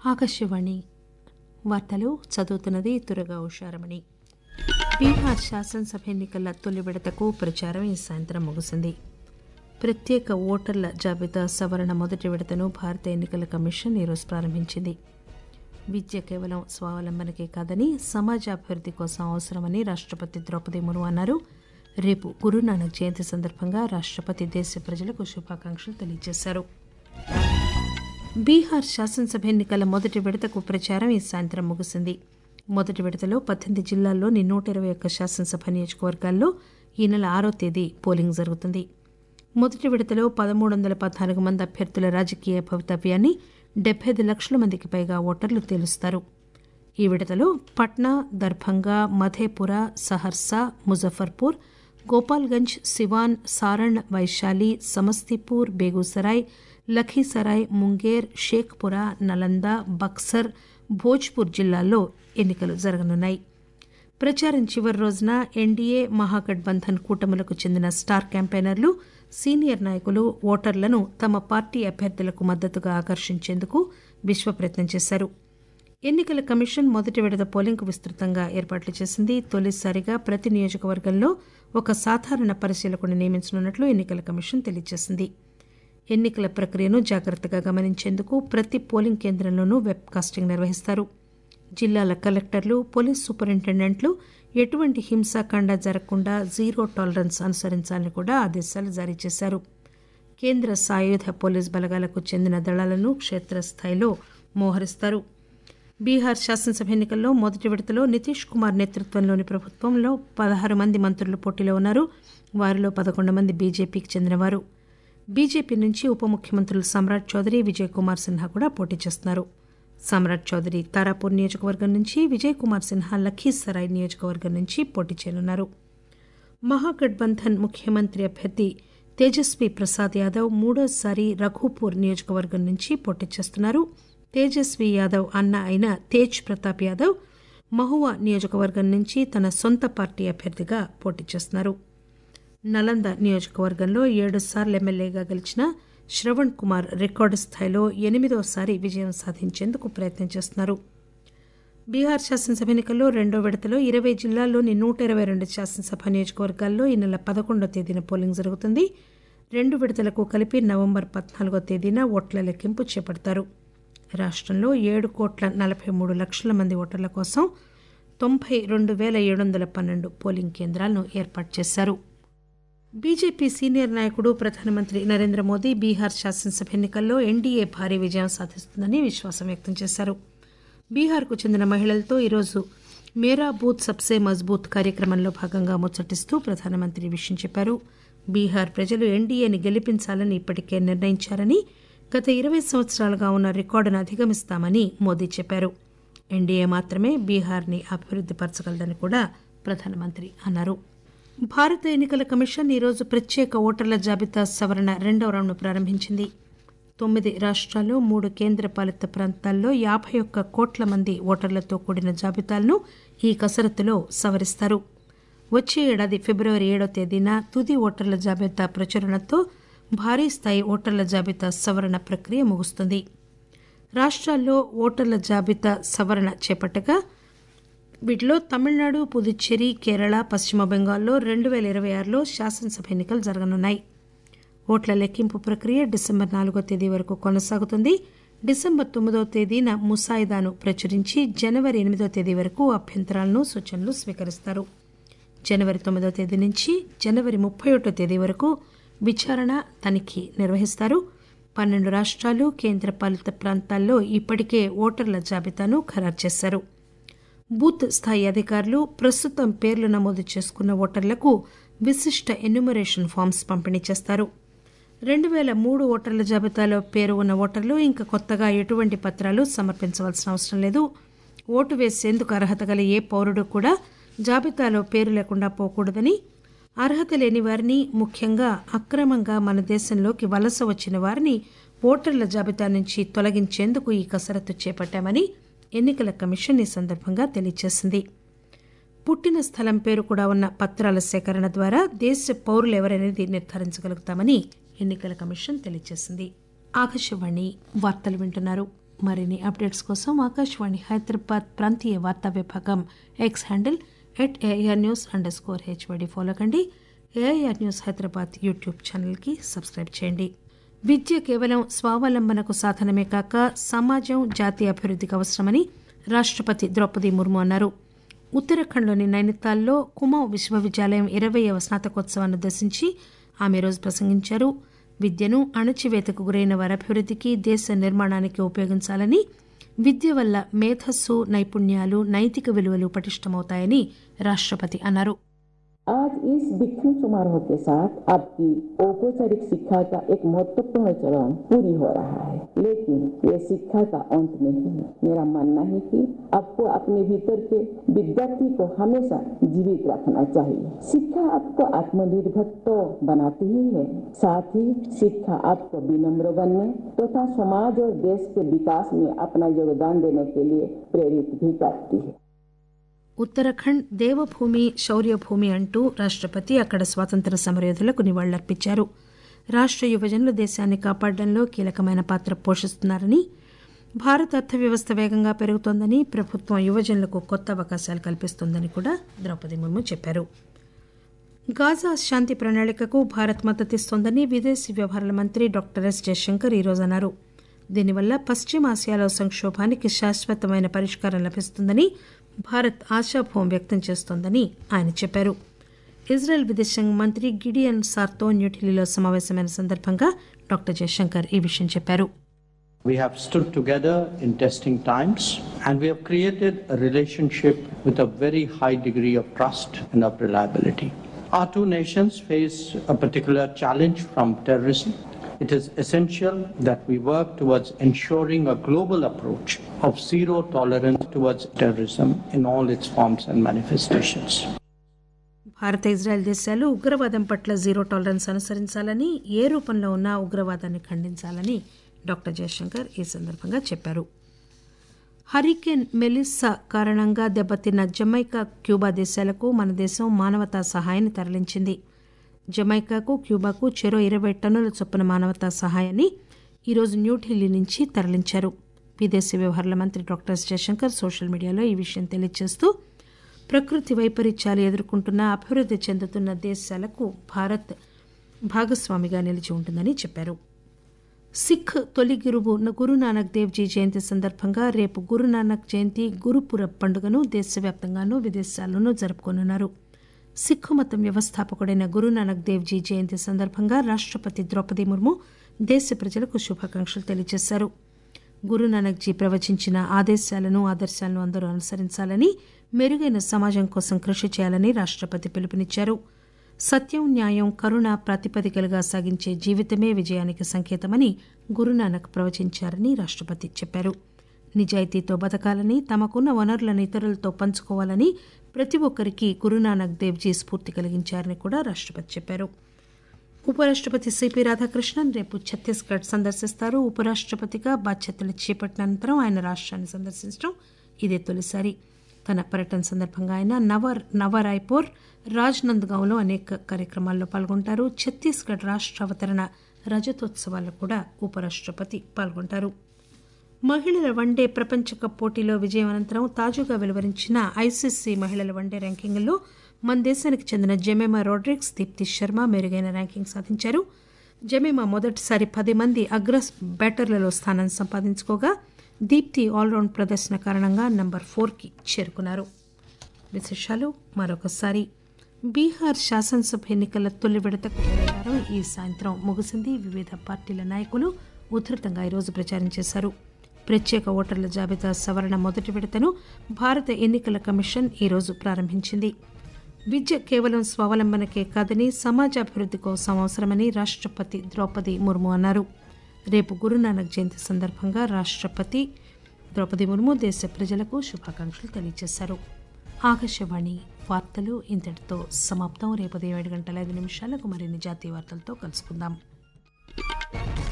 ఆకాశవాణి వార్తలు చదువుతున్నది తురగా ఉషారమణి బీహార్ శాసనసభ ఎన్నికల తొలి విడతకు ప్రచారం ఈ సాయంత్రం ముగిసింది ప్రత్యేక ఓటర్ల జాబితా సవరణ మొదటి విడతను భారత ఎన్నికల కమిషన్ ఈరోజు ప్రారంభించింది విద్య కేవలం స్వావలంబనకే కాదని సమాజ అభివృద్ధి కోసం అవసరమని రాష్టపతి ద్రౌపది ముర్ము అన్నారు రేపు గురునానక్ జయంతి సందర్భంగా రాష్టపతి దేశ ప్రజలకు శుభాకాంక్షలు తెలియజేశారు బీహార్ శాసనసభ ఎన్నికల మొదటి విడతకు ప్రచారం ఈ సాయంత్రం ముగిసింది మొదటి విడతలో పద్దెనిమిది జిల్లాల్లోని నూట ఇరవై ఒక్క శాసనసభ నియోజకవర్గాల్లో ఈ నెల ఆరో తేదీ పోలింగ్ జరుగుతుంది మొదటి విడతలో పదమూడు వందల పద్నాలుగు మంది అభ్యర్థుల రాజకీయ భవితవ్యాన్ని డెబ్బై ఐదు లక్షల మందికి పైగా ఓటర్లు తేలుస్తారు ఈ విడతలో పట్నా దర్భంగా మధేపుర సహర్సా ముజఫర్పూర్ గోపాల్గంజ్ సివాన్ సారణ్ వైశాలి సమస్తీపూర్ బేగూసరాయ్ లఖీసరాయ్ ముంగేర్ షేక్పురా నలంద బక్సర్ భోజ్పూర్ జిల్లాల్లో ఎన్నికలు జరగనున్నాయి ప్రచారం చివరి రోజున ఎన్డీఏ మహాగఠబంధన్ కూటములకు చెందిన స్టార్ క్యాంపెయినర్లు సీనియర్ నాయకులు ఓటర్లను తమ పార్టీ అభ్యర్థులకు మద్దతుగా ఆకర్షించేందుకు విశ్వ ప్రయత్నం చేశారు ఎన్నికల కమిషన్ మొదటి విడత పోలింగ్కు విస్తృతంగా ఏర్పాట్లు చేసింది తొలిసారిగా ప్రతి నియోజకవర్గంలో ఒక సాధారణ పరిశీలకుడిని నియమించనున్నట్లు ఎన్నికల కమిషన్ తెలియజేసింది ఎన్నికల ప్రక్రియను జాగ్రత్తగా గమనించేందుకు ప్రతి పోలింగ్ కేంద్రంలోనూ వెబ్ కాస్టింగ్ నిర్వహిస్తారు జిల్లాల కలెక్టర్లు పోలీస్ సూపరింటెండెంట్లు ఎటువంటి హింసాకాండ జరగకుండా జీరో టాలరెన్స్ అనుసరించాలని కూడా ఆదేశాలు జారీ చేశారు కేంద్ర సాయుధ పోలీస్ బలగాలకు చెందిన దళాలను క్షేత్రస్థాయిలో మోహరిస్తారు బీహార్ శాసనసభ ఎన్నికల్లో మొదటి విడతలో నితీష్ కుమార్ నేతృత్వంలోని ప్రభుత్వంలో పదహారు మంది మంత్రులు పోటీలో ఉన్నారు వారిలో పదకొండు మంది బీజేపీకి చెందినవారు బీజేపీ నుంచి ఉప ముఖ్యమంత్రులు సమ్రాట్ చౌదరి విజయ్ కుమార్ సిన్హా కూడా పోటీ చేస్తున్నారు సమ్రాట్ చౌదరి తారాపూర్ నియోజకవర్గం నుంచి విజయ్ కుమార్ సిన్హా లఖీసరాయ్ నియోజకవర్గం నుంచి పోటీ చేయనున్నారు మహాగఠబంధన్ ముఖ్యమంత్రి అభ్యర్థి తేజస్వి ప్రసాద్ యాదవ్ మూడోసారి రఘుపూర్ నియోజకవర్గం నుంచి పోటీ చేస్తున్నారు తేజస్వి యాదవ్ అన్న అయిన తేజ్ ప్రతాప్ యాదవ్ మహువా నియోజకవర్గం నుంచి తన సొంత పార్టీ అభ్యర్థిగా పోటీ చేస్తున్నారు నలంద నియోజకవర్గంలో ఏడు సార్లు ఎమ్మెల్యేగా గెలిచిన శ్రవణ్ కుమార్ రికార్డు స్థాయిలో ఎనిమిదోసారి విజయం సాధించేందుకు ప్రయత్నం చేస్తున్నారు బీహార్ శాసనసభ ఎన్నికల్లో రెండో విడతలో ఇరవై జిల్లాల్లోని నూట ఇరవై రెండు శాసనసభ నియోజకవర్గాల్లో ఈ నెల పదకొండో తేదీన పోలింగ్ జరుగుతుంది రెండు విడతలకు కలిపి నవంబర్ పద్నాలుగో తేదీన ఓట్ల లెక్కింపు చేపడతారు రాష్టంలో ఏడు కోట్ల నలభై మూడు లక్షల మంది ఓటర్ల కోసం తొంభై రెండు వేల ఏడు వందల పన్నెండు పోలింగ్ కేంద్రాలను ఏర్పాటు చేశారు బీజేపీ సీనియర్ నాయకుడు ప్రధానమంత్రి నరేంద్ర మోదీ బీహార్ శాసనసభ ఎన్నికల్లో ఎన్డీఏ భారీ విజయం సాధిస్తుందని విశ్వాసం వ్యక్తం చేశారు బీహార్కు చెందిన మహిళలతో ఈరోజు మేరా బూత్ సబ్సే మజ్బూత్ కార్యక్రమంలో భాగంగా ముచ్చటిస్తూ ప్రధానమంత్రి విషయం చెప్పారు బీహార్ ప్రజలు ఎన్డీఏని గెలిపించాలని ఇప్పటికే నిర్ణయించారని గత ఇరవై సంవత్సరాలుగా ఉన్న రికార్డును అధిగమిస్తామని మోదీ చెప్పారు ఎన్డీఏ మాత్రమే బీహార్ని అభివృద్ధి పరచగలదని కూడా ప్రధానమంత్రి అన్నారు భారత ఎన్నికల కమిషన్ ఈరోజు ప్రత్యేక ఓటర్ల జాబితా సవరణ రెండవ రౌండ్ను ప్రారంభించింది తొమ్మిది రాష్ట్రాలు మూడు కేంద్రపాలిత ప్రాంతాల్లో యాభై ఒక్క కోట్ల మంది ఓటర్లతో కూడిన జాబితాలను ఈ కసరత్తులో సవరిస్తారు వచ్చే ఏడాది ఫిబ్రవరి ఏడో తేదీన తుది ఓటర్ల జాబితా ప్రచురణతో భారీ స్థాయి ఓటర్ల జాబితా సవరణ ప్రక్రియ ముగుస్తుంది రాష్ట్రాల్లో ఓటర్ల జాబితా సవరణ చేపట్టగా వీటిలో తమిళనాడు పుదుచ్చేరి కేరళ పశ్చిమ బెంగాల్లో రెండు వేల ఇరవై ఆరులో శాసనసభ ఎన్నికలు జరగనున్నాయి ఓట్ల లెక్కింపు ప్రక్రియ డిసెంబర్ నాలుగో తేదీ వరకు కొనసాగుతుంది డిసెంబర్ తొమ్మిదో తేదీన ముసాయిదాను ప్రచురించి జనవరి ఎనిమిదో తేదీ వరకు అభ్యంతరాలను సూచనలు స్వీకరిస్తారు జనవరి తొమ్మిదో తేదీ నుంచి జనవరి ముప్పై ఒకటో తేదీ వరకు విచారణ తనిఖీ నిర్వహిస్తారు పన్నెండు రాష్ట్రాలు కేంద్రపాలిత ప్రాంతాల్లో ఇప్పటికే ఓటర్ల జాబితాను ఖరారు చేశారు బూత్ స్థాయి అధికారులు ప్రస్తుతం పేర్లు నమోదు చేసుకున్న ఓటర్లకు విశిష్ట ఎన్యుమరేషన్ ఫామ్స్ పంపిణీ చేస్తారు రెండు వేల మూడు ఓటర్ల జాబితాలో పేరు ఉన్న ఓటర్లు ఇంకా కొత్తగా ఎటువంటి పత్రాలు సమర్పించవలసిన అవసరం లేదు ఓటు వేసేందుకు అర్హత గల ఏ పౌరుడు కూడా జాబితాలో పేరు లేకుండా పోకూడదని అర్హత లేని వారిని ముఖ్యంగా అక్రమంగా మన దేశంలోకి వలస వచ్చిన వారిని ఓటర్ల జాబితా నుంచి తొలగించేందుకు ఈ కసరత్తు చేపట్టామని ఎన్నికల కమిషన్ ఈ సందర్భంగా తెలియజేసింది పుట్టిన స్థలం పేరు కూడా ఉన్న పత్రాల సేకరణ ద్వారా దేశ పౌరులు ఎవరనేది నిర్ధారించగలుగుతామని ఎన్నికల కమిషన్ తెలియజేసింది ఆకాశవాణి వార్తలు వింటున్నారు మరిన్ని అప్డేట్స్ కోసం ఆకాశవాణి హైదరాబాద్ ప్రాంతీయ వార్తా విభాగం X handle at AR news underscore HYD follow కండి ఏఐఆర్ న్యూస్ హైదరాబాద్ యూట్యూబ్ ఛానల్కి సబ్స్క్రైబ్ చేయండి విద్య కేవలం స్వావలంబనకు సాధనమే కాక సమాజం జాతీయ అభివృద్ధికి అవసరమని రాష్టపతి ద్రౌపది ముర్ము అన్నారు ఉత్తరాఖండ్లోని నైనితాల్లో కుమౌ విశ్వవిద్యాలయం ఇరవైవ స్నాతకోత్సవాన్ని ఉద్దేశించి ఆమె రోజు ప్రసంగించారు విద్యను అణచివేతకు గురైన వారి అభివృద్ధికి దేశ నిర్మాణానికి ఉపయోగించాలని విద్య వల్ల మేధస్సు నైపుణ్యాలు నైతిక విలువలు పటిష్టమవుతాయని రాష్టపతి అన్నారు आज इस विक्रम समारोह के साथ आपकी औपचारिक शिक्षा का एक महत्वपूर्ण चरण पूरी हो रहा है लेकिन ये शिक्षा का अंत नहीं है मेरा मानना है कि आपको अपने भीतर के विद्यार्थी को हमेशा जीवित रखना चाहिए शिक्षा आपको आत्मनिर्भर तो बनाती ही है साथ ही शिक्षा आपको विनम्र बनने तथा तो समाज और देश के विकास में अपना योगदान देने के लिए प्रेरित भी करती है ఉత్తరాఖండ్ దేవభూమి శౌర్యభూమి అంటూ రాష్టపతి అక్కడ స్వాతంత్ర సమరయోధులకు నివాళులర్పించారు రాష్ట యువజనులు దేశాన్ని కాపాడడంలో కీలకమైన పాత్ర పోషిస్తున్నారని భారత అర్థవ్యవస్థ వేగంగా పెరుగుతోందని ప్రభుత్వం యువజనులకు కొత్త అవకాశాలు కల్పిస్తోందని కూడా ద్రౌపది ముర్ము చెప్పారు గాజా శాంతి ప్రణాళికకు భారత్ మద్దతిస్తోందని విదేశీ వ్యవహారాల మంత్రి డాక్టర్ ఎస్ జయశంకర్ ఈరోజు అన్నారు దీనివల్ల పశ్చిమాసియాలో సంక్షోభానికి శాశ్వతమైన పరిష్కారం లభిస్తుందని భారత్ ఆశాభావం వ్యక్తం చేస్తోందని ఆయన చెప్పారు ఇజ్రాయెల్ విదేశాంగ మంత్రి గిడియన్ సార్తో న్యూఢిల్లీలో సమావేశమైన సందర్భంగా డాక్టర్ జయశంకర్ ఈ విషయం చెప్పారు We have stood together in testing times and we have created a relationship with a very high degree of trust and of reliability. Our two nations face a particular challenge from terrorism. It is essential that we work towards ensuring a global approach of zero tolerance towards terrorism in all its forms and manifestations. భారత Israel దేశాలు ఉగ్రవాదం పట్ల zero tolerance అనుసరించాలని ఏ రూపంలో ఉన్నా ఉగ్రవాదాన్ని ఖండించాలని doctor Jayashankar ఈ సందర్భంగా చెప్పారు హరికేన్ మెలిస్సా కారణంగా దెబ్బతిన్న జమైకా క్యూబా దేశాలకు మన దేశం మానవతా సహాయాన్ని తరలించింది జమైకాకు క్యూబాకు చెరో ఇరవై టన్నుల చొప్పున మానవతా సహాయాన్ని ఈరోజు న్యూఢిల్లీ నుంచి తరలించారు విదేశీ వ్యవహారాల మంత్రి డాక్టర్ జయశంకర్ సోషల్ మీడియాలో ఈ విషయం తెలియజేస్తూ ప్రకృతి వైపరీత్యాలు ఎదుర్కొంటున్న అభివృద్ధి చెందుతున్న దేశాలకు భారత్ భాగస్వామిగా నిలిచి ఉంటుందని చెప్పారు సిఖ్ తొలి గురువు గురునానక్ దేవ్జీ జయంతి సందర్భంగా రేపు గురునానక్ జయంతి గురుపురబ్ పండుగను దేశవ్యాప్తంగానూ విదేశాల్లోనూ జరుపుకోనున్నారు సిక్కు మతం వ్యవస్థాపకుడైన గురునానక్ దేవ్జీ జయంతి సందర్భంగా రాష్టపతి ద్రౌపది ముర్ము దేశ ప్రజలకు శుభాకాంక్షలు తెలియజేశారు గురునానక్ జీ ప్రవచించిన ఆదేశాలను ఆదర్శాలను అందరూ అనుసరించాలని మెరుగైన సమాజం కోసం కృషి చేయాలని రాష్టపతి పిలుపునిచ్చారు సత్యం న్యాయం కరుణ ప్రాతిపదికలుగా సాగించే జీవితమే విజయానికి సంకేతమని గురునానక్ ప్రవచించారని రాష్టపతి చెప్పారు నిజాయితీతో బతకాలని తమకున్న వనరులను ఇతరులతో పంచుకోవాలని ప్రతి ఒక్కరికి గురునానక్ దేవ్జీ స్ఫూర్తి కలిగించారని కూడా రాష్టపతి చెప్పారు ఉపరాష్టపతి సిపి రాధాకృష్ణన్ రేపు ఛత్తీస్గఢ్ సందర్శిస్తారు ఉపరాష్టపతిగా బాధ్యతలు చేపట్టిన అనంతరం ఆయన రాష్ట్రాన్ని సందర్శించడం ఇదే తొలిసారి తన పర్యటన సందర్భంగా ఆయన నవర్ నవరాయ్పూర్ రాజ్నంద్గాంలో అనేక కార్యక్రమాల్లో పాల్గొంటారు ఛత్తీస్గఢ్ రాష్ట్ర అవతరణ రజతోత్సవాల్లో కూడా ఉపరాష్టపతి పాల్గొంటారు మహిళల వన్డే ప్రపంచ కప్ పోటీలో విజయం అనంతరం తాజాగా వెలువరించిన ఐసీసీ మహిళల వన్డే ర్యాంకింగ్లో మన దేశానికి చెందిన జెమేమా రోడ్రిక్స్ దీప్తి శర్మ మెరుగైన ర్యాంకింగ్ సాధించారు జమీమా మొదటిసారి పది మంది అగ్ర బ్యాటర్లలో స్థానం సంపాదించుకోగా దీప్తి ఆల్రౌండ్ ప్రదర్శన కారణంగా నంబర్ ఫోర్కి చేరుకున్నారు విశేషాలు మరొకసారి బీహార్ శాసనసభ ఎన్నికల తొలి విడతకు ప్రచారం ఈ సాయంత్రం ముగిసింది వివిధ పార్టీల నాయకులు ఉధృతంగా ఈరోజు ప్రచారం చేశారు ప్రత్యేక ఓటర్ల జాబితా సవరణ మొదటి విడతను భారత ఎన్నికల కమిషన్ ఈరోజు ప్రారంభించింది విద్య కేవలం స్వావలంబనకే కాదని సమాజాభివృద్ధి కోసం అవసరమని రాష్టపతి ద్రౌపది ముర్ము అన్నారు రేపు గురునానక్ జయంతి సందర్భంగా రాష్టపతి ద్రౌపది ముర్ము దేశ ప్రజలకు శుభాకాంక్షలు తెలియజేశారు ఆకాశవాణి వార్తలు ఇంతటితో సమాప్తం రేపు ఉదయం ఏడు గంటల ఐదు నిమిషాలకు మరిన్ని జాతీయ వార్తలతో కలుసుకుందాం